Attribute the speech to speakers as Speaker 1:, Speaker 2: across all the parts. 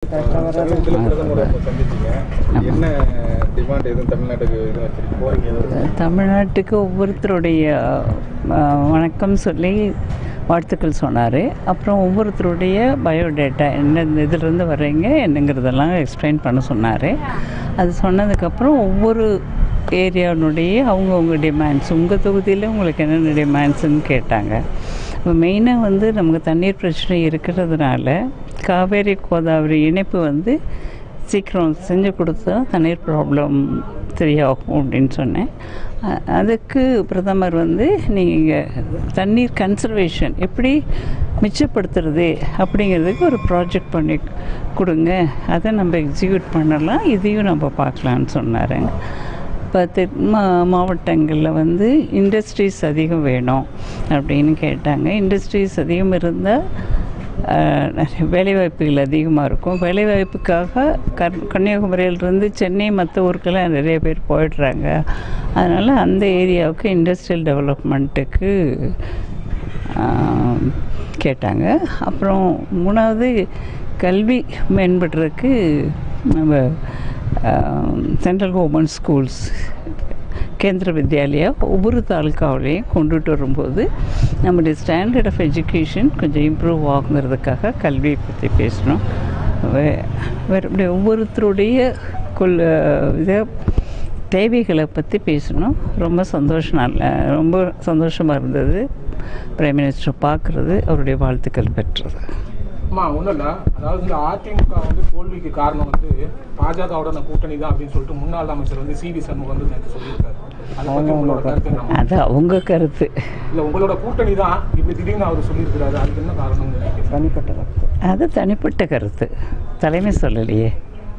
Speaker 1: சமீபத்தில் பிரதமரை இப்ப சந்திச்சீங்க என்ன டிமாண்ட் எதுவும் தமிழ்நாட்டுக்கு எதுவும் வச்சிருக்கீங்க கோரிக்கை எதுவும்
Speaker 2: தமிழ்நாட்டுக்கு ஒவ்வொருத்தருடைய அஹ், வணக்கம் சொல்லி வாழ்த்துக்கள் சொன்னார் அப்புறம் ஒவ்வொருத்தருடைய பயோடேட்டா என்ன இதிலிருந்து வர்றீங்க என்னங்கிறதெல்லாம் எக்ஸ்பிளைன் பண்ண சொன்னார் அது சொன்னதுக்கப்புறம் ஒவ்வொரு ஏரியாவுடைய அவங்கவுங்க டிமாண்ட்ஸ் உங்கள் தொகுதியில் உங்களுக்கு என்னென்ன டிமாண்ட்ஸுன்னு கேட்டாங்க இப்போ மெயினாக வந்து நமக்கு தண்ணீர் பிரச்சனை இருக்கிறதுனால காவேரி கோதாவரி இணைப்பு வந்து சீக்கிரம் செஞ்சு கொடுத்தா தண்ணீர் ப்ராப்ளம் சரியாகும் அப்படின்னு சொன்னேன் அ- அதுக்கு பிரதமர் வந்து நீங்கள் தண்ணீர் கன்சர்வேஷன் எப்படி மிச்சப்படுத்துறது அப்படிங்கிறதுக்கு ஒரு ப்ராஜெக்ட் பண்ணி கொடுங்க அதை நம்ம எக்ஸிக்யூட் பண்ணலாம் இதையும் நம்ம பார்க்கலான்னு சொன்னார் இப்போ தென் மா மாவட்டங்களில் வந்து இண்டஸ்ட்ரீஸ் அதிகம் வேணும் அப்படின்னு கேட்டாங்க இண்டஸ்ட்ரீஸ் அதிகம் இருந்தால் ஆஹ், நிறைய வேலைவாய்ப்புகள் அதிகமாக இருக்கும் வேலைவாய்ப்புக்காக கர் கன்னியாகுமரியிலிருந்து சென்னை மற்ற ஊருக்கெல்லாம் நிறைய பேர் போயிடுறாங்க அதனால் அந்த ஏரியாவுக்கு இண்டஸ்ட்ரியல் டெவலப்மெண்ட்டுக்கு ஆஹ், கேட்டாங்க அப்புறம் மூணாவது கல்வி மேம்படுறதுக்கு நம்ம சென்ட்ரல் கவர்மெண்ட் ஸ்கூல்ஸ் கேந்திர வித்யாலயா ஒவ்வொரு தாலுக்காவிலையும் கொண்டுட்டு வரும்போது நம்முடைய ஸ்டாண்டர்ட் ஆஃப் எஜுகேஷன் கொஞ்சம் இம்ப்ரூவ் ஆகுங்கிறதுக்காக கல்வியை பற்றி பேசணும் வே வேறு இப்படி ஒவ்வொருத்தருடைய கொள்ள இதை தேவைகளை பற்றி பேசணும் ரொம்ப சந்தோஷம் நல்ல ரொம்ப சந்தோஷமாக இருந்தது பிரைம் மினிஸ்டர் பார்க்குறது அவருடைய வாழ்த்துக்கள் பெற்றது
Speaker 3: அம்மா ஒன்றும் இல்லை அதாவது இந்த அதிமுக வந்து தோல்விக்கு காரணம் வந்து பாஜகவோட கூட்டணி தான் அப்படின்னு சொல்லிட்டு முன்னாள் அமைச்சர் வந்து சி வி சண்முகம் வந்து நேற்று சொல்லியிருக்காரு அதை பத்தி உங்களோட கருத்து என்ன
Speaker 2: அது அவங்க கருத்து
Speaker 3: இல்லை உங்களோட கூட்டணி தான் இப்படி திடீர்னு அவர் சொல்லியிருக்கிறாரு அதுக்கு என்ன காரணம் நினைக்கிறேன்
Speaker 2: அது தனிப்பட்ட கருத்து தலைமை சொல்லலையே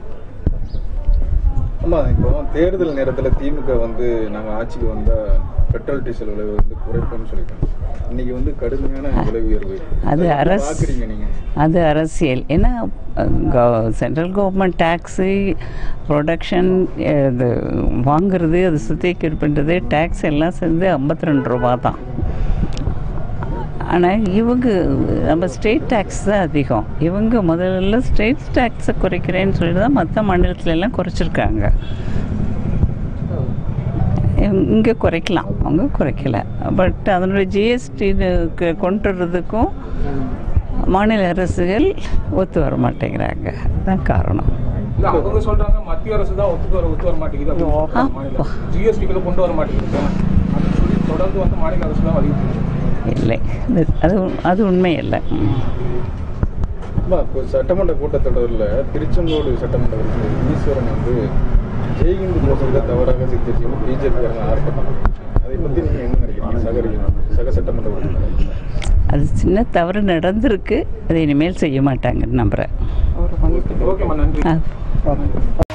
Speaker 1: ஆமா இப்போ தேர்தல் நேரத்தில் திமுக வந்து நாங்கள் ஆட்சிக்கு வந்தால் பெட்ரோல் டீசல் விலை வந்து குறைப்போம்னு சொல்லிட்டாங்க இன்னைக்கு வந்து கடுமையான விலை உயர்வு
Speaker 2: அது
Speaker 1: எப்படி
Speaker 2: அரசு-
Speaker 1: பார்க்குறீங்க நீங்கள்
Speaker 2: அது அரசியல் ஏன்னா சென்ட்ரல் கவர்மெண்ட் டேக்ஸு ப்ரொடக்ஷன் இது வாங்குறது அது சுத்திகரிப்பு பண்ணுறது டேக்ஸ் எல்லாம் சேர்ந்து ஐம்பத்தி ரெண்டு ரூபா தான் ஆனால் இவங்க நம்ம ஸ்டேட் டேக்ஸ் தான் அதிகம் இவங்க முதல்ல ஸ்டேட் டேக்ஸை குறைக்கிறேன்னு சொல்லிட்டு தான் மற்ற மாநிலத்துல எல்லாம் குறைச்சிருக்காங்க இங்கே குறைக்கலாம் அவங்க குறைக்கல பட் அதனுடைய ஜிஎஸ்டி கொண்டு வர்றதுக்கும் மாநில அரசுகள் ஒத்து வர மாட்டேங்கிறாங்க அதுதான் காரணம்
Speaker 3: இல்லை அவங்க சொல்றாங்க மத்திய அரசு தான் ஒத்துக்கு வர ஒத்து வர மாட்டேங்குது அப்படின்னு சொல்றாங்க மாநிலம் ஜிஎஸ்டிக்குள்ள கொண்டு வர மாட்டேங்குது அப்படின்னு சொல்லி தொடர்ந்து வந்து மாநில அரசு தான் வலியுறுத்தி
Speaker 2: இல்லை இது- அது அது உண்மை இல்லை ம்.
Speaker 1: ஆமா இப்போ சட்டமன்ற கூட்டத்தொடரில் திருச்செங்கோடு சட்டமன்ற உறுப்பினர் ஈஸ்வரன் வந்து ஜெய்ஹிந்த் கோஷத்தை தவறாக சித்தரிச்சு பிஜேபி ஆர்ப்பாட்டம் அதை பற்றி நீங்கள் என்ன நினைக்கிறீங்க சக சக சட்டமன்ற உறுப்பினர்
Speaker 2: அது சின்ன தவறு நடந்திருக்கு அதை இனிமேல் செய்ய மாட்டாங்கன்னு நம்புகிறேன்
Speaker 3: ஓகேம்மா நன்றி
Speaker 2: ஆ